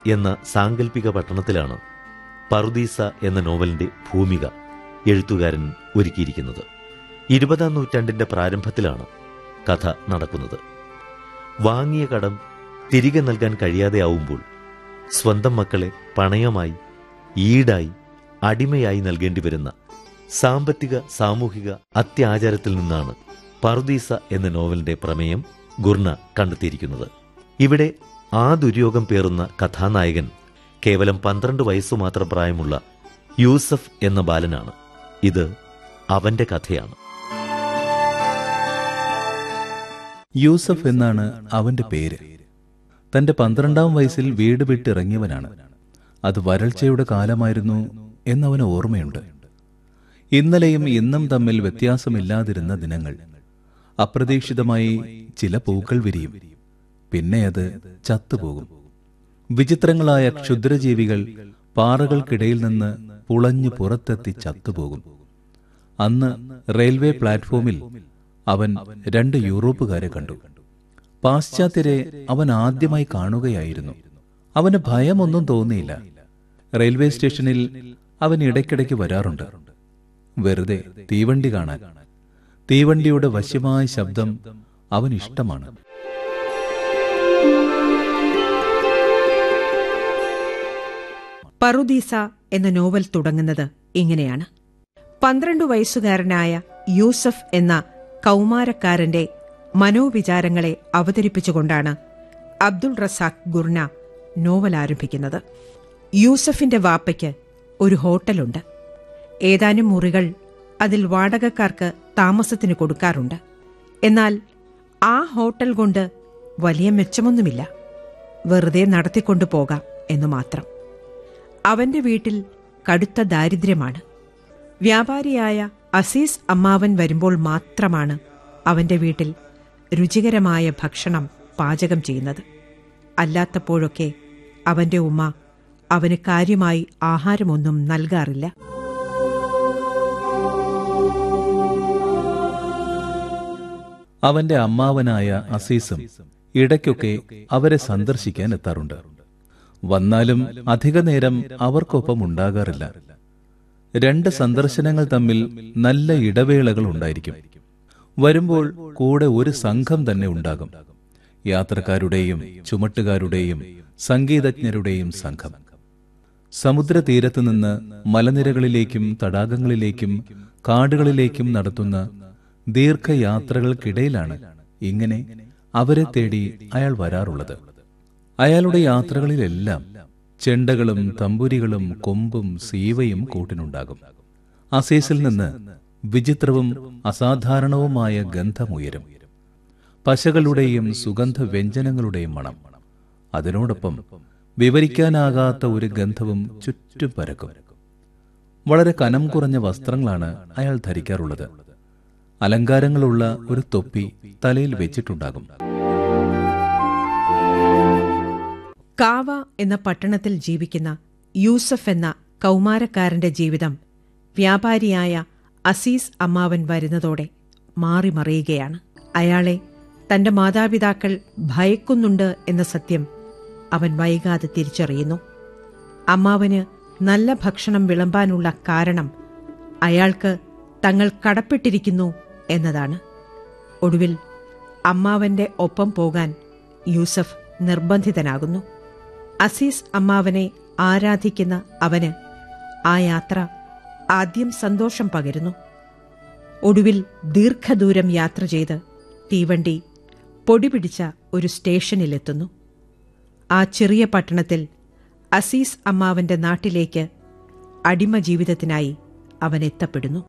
എന്ന സാങ്കല്പിക പട്ടണത്തിലാണ് പറുദീസ എന്ന നോവലിന്റെ ഭൂമിക എഴുത്തുകാരൻ ഒരുക്കിയിരിക്കുന്നത് ഇരുപതാം നൂറ്റാണ്ടിന്റെ പ്രാരംഭത്തിലാണ് കഥ നടക്കുന്നത് വാങ്ങിയ കടം തിരികെ നൽകാൻ കഴിയാതെയാവുമ്പോൾ സ്വന്തം മക്കളെ പണയമായി ഈടായി അടിമയായി നൽകേണ്ടി വരുന്ന സാമ്പത്തിക സാമൂഹിക അത്യാചാരത്തിൽ നിന്നാണ് പറുദീസ എന്ന നോവലിന്റെ പ്രമേയം ഗുർണ കണ്ടെത്തിയിരിക്കുന്നത് ഇവിടെ ആ ദുര്യോഗം പേറുന്ന കഥാനായകൻ കേവലം പന്ത്രണ്ട് വയസ്സു മാത്രം പ്രായമുള്ള യൂസഫ് എന്ന ബാലനാണ് ഇത് അവന്റെ കഥയാണ് യൂസഫ് എന്നാണ് അവന്റെ പേര് തന്റെ പന്ത്രണ്ടാം വയസ്സിൽ വീട് വിട്ടിറങ്ങിയവനാണ് അത് വരൾച്ചയുടെ കാലമായിരുന്നു എന്നവന് ഓർമ്മയുണ്ട് ഇന്നലെയും ഇന്നും തമ്മിൽ വ്യത്യാസമില്ലാതിരുന്ന ദിനങ്ങൾ അപ്രതീക്ഷിതമായി ചില പൂക്കൾ വിരിയും പിന്നെ അത് ചത്തുപോകും വിചിത്രങ്ങളായ ക്ഷുദ്രജീവികൾ പാറകൾക്കിടയിൽ നിന്ന് പുളഞ്ഞു പുറത്തെത്തി ചത്തുപോകും അന്ന് റെയിൽവേ പ്ലാറ്റ്ഫോമിൽ അവൻ രണ്ട് യൂറോപ്പുകാരെ കണ്ടു പാശ്ചാത്യരെ അവൻ ആദ്യമായി കാണുകയായിരുന്നു അവന് ഭയമൊന്നും തോന്നിയില്ല റെയിൽവേ സ്റ്റേഷനിൽ അവൻ ഇടയ്ക്കിടയ്ക്ക് വരാറുണ്ട് വെറുതെ തീവണ്ടി കാണാൻ തീവണ്ടിയുടെ വശ്യമായ ശബ്ദം അവൻ ഇഷ്ടമാണ് പറുദീസ എന്ന നോവൽ തുടങ്ങുന്നത് ഇങ്ങനെയാണ് പന്ത്രണ്ടു വയസ്സുകാരനായ യൂസഫ് എന്ന കൗമാരക്കാരന്റെ മനോവിചാരങ്ങളെ അവതരിപ്പിച്ചുകൊണ്ടാണ് അബ്ദുൾ റസാഖ് ഗുർന നോവൽ ആരംഭിക്കുന്നത് യൂസഫിന്റെ വാപ്പയ്ക്ക് ഒരു ഹോട്ടലുണ്ട് ഏതാനും മുറികൾ അതിൽ വാടകക്കാർക്ക് താമസത്തിന് കൊടുക്കാറുണ്ട് എന്നാൽ ആ ഹോട്ടൽ കൊണ്ട് വലിയ മെച്ചമൊന്നുമില്ല വെറുതെ നടത്തിക്കൊണ്ടു പോകാം എന്നു മാത്രം അവന്റെ വീട്ടിൽ കടുത്ത ദാരിദ്ര്യമാണ് വ്യാപാരിയായ അസീസ് അമ്മാവൻ വരുമ്പോൾ മാത്രമാണ് അവന്റെ വീട്ടിൽ രുചികരമായ ഭക്ഷണം പാചകം ചെയ്യുന്നത് അല്ലാത്തപ്പോഴൊക്കെ അവന്റെ ഉമ്മ അവന് കാര്യമായി ആഹാരമൊന്നും നൽകാറില്ല അവന്റെ അമ്മാവനായ അസീസും ഇടയ്ക്കൊക്കെ അവരെ സന്ദർശിക്കാൻ എത്താറുണ്ട് വന്നാലും അധിക നേരം അവർക്കൊപ്പം ഉണ്ടാകാറില്ല രണ്ട് സന്ദർശനങ്ങൾ തമ്മിൽ നല്ല ഇടവേളകൾ ഉണ്ടായിരിക്കും വരുമ്പോൾ കൂടെ ഒരു സംഘം തന്നെ ഉണ്ടാകും യാത്രക്കാരുടെയും ചുമട്ടുകാരുടെയും സംഗീതജ്ഞരുടെയും സംഘം സമുദ്രതീരത്ത് നിന്ന് മലനിരകളിലേക്കും തടാകങ്ങളിലേക്കും കാടുകളിലേക്കും നടത്തുന്ന ദീർഘയാത്രകൾക്കിടയിലാണ് ഇങ്ങനെ അവരെ തേടി അയാൾ വരാറുള്ളത് അയാളുടെ യാത്രകളിലെല്ലാം ചെണ്ടകളും തമ്പുരികളും കൊമ്പും സീവയും കൂട്ടിനുണ്ടാകും അസീസിൽ നിന്ന് വിചിത്രവും അസാധാരണവുമായ ഗന്ധമുയരും പശകളുടെയും സുഗന്ധ വ്യഞ്ജനങ്ങളുടെയും മണം അതിനോടൊപ്പം വിവരിക്കാനാകാത്ത ഒരു ഗന്ധവും ചുറ്റും പരക്കും വളരെ കനം കുറഞ്ഞ വസ്ത്രങ്ങളാണ് അയാൾ ധരിക്കാറുള്ളത് അലങ്കാരങ്ങളുള്ള ഒരു തൊപ്പി തലയിൽ വെച്ചിട്ടുണ്ടാകും കാവ എന്ന പട്ടണത്തിൽ ജീവിക്കുന്ന യൂസഫ് എന്ന കൗമാരക്കാരന്റെ ജീവിതം വ്യാപാരിയായ അസീസ് അമ്മാവൻ വരുന്നതോടെ മാറിമറിയുകയാണ് അയാളെ തന്റെ മാതാപിതാക്കൾ ഭയക്കുന്നുണ്ട് എന്ന സത്യം അവൻ വൈകാതെ തിരിച്ചറിയുന്നു അമ്മാവന് നല്ല ഭക്ഷണം വിളമ്പാനുള്ള കാരണം അയാൾക്ക് തങ്ങൾ കടപ്പെട്ടിരിക്കുന്നു എന്നതാണ് ഒടുവിൽ അമ്മാവന്റെ ഒപ്പം പോകാൻ യൂസഫ് നിർബന്ധിതനാകുന്നു അസീസ് അമ്മാവനെ ആരാധിക്കുന്ന അവന് ആ യാത്ര ആദ്യം സന്തോഷം പകരുന്നു ഒടുവിൽ ദീർഘദൂരം യാത്ര ചെയ്ത് തീവണ്ടി പൊടിപിടിച്ച ഒരു സ്റ്റേഷനിലെത്തുന്നു ആ ചെറിയ പട്ടണത്തിൽ അസീസ് അമ്മാവന്റെ നാട്ടിലേക്ക് അടിമ ജീവിതത്തിനായി അവൻ എത്തപ്പെടുന്നു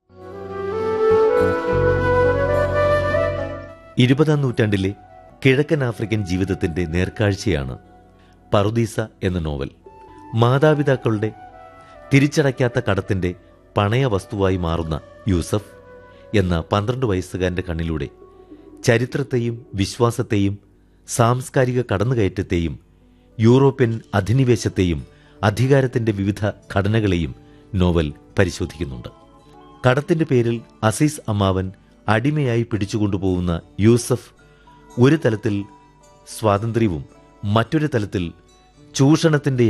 ഇരുപതാം നൂറ്റാണ്ടിലെ കിഴക്കൻ ആഫ്രിക്കൻ ജീവിതത്തിന്റെ നേർക്കാഴ്ചയാണ് പറുദീസ എന്ന നോവൽ മാതാപിതാക്കളുടെ തിരിച്ചടയ്ക്കാത്ത കടത്തിന്റെ പണയ വസ്തുവായി മാറുന്ന യൂസഫ് എന്ന പന്ത്രണ്ട് വയസ്സുകാരന്റെ കണ്ണിലൂടെ ചരിത്രത്തെയും വിശ്വാസത്തെയും സാംസ്കാരിക കടന്നുകയറ്റത്തെയും യൂറോപ്യൻ അധിനിവേശത്തെയും അധികാരത്തിന്റെ വിവിധ ഘടനകളെയും നോവൽ പരിശോധിക്കുന്നുണ്ട് കടത്തിന്റെ പേരിൽ അസീസ് അമ്മാവൻ അടിമയായി പിടിച്ചുകൊണ്ടുപോകുന്ന യൂസഫ് ഒരു തലത്തിൽ സ്വാതന്ത്ര്യവും മറ്റൊരു തലത്തിൽ ചൂഷണത്തിന്റെ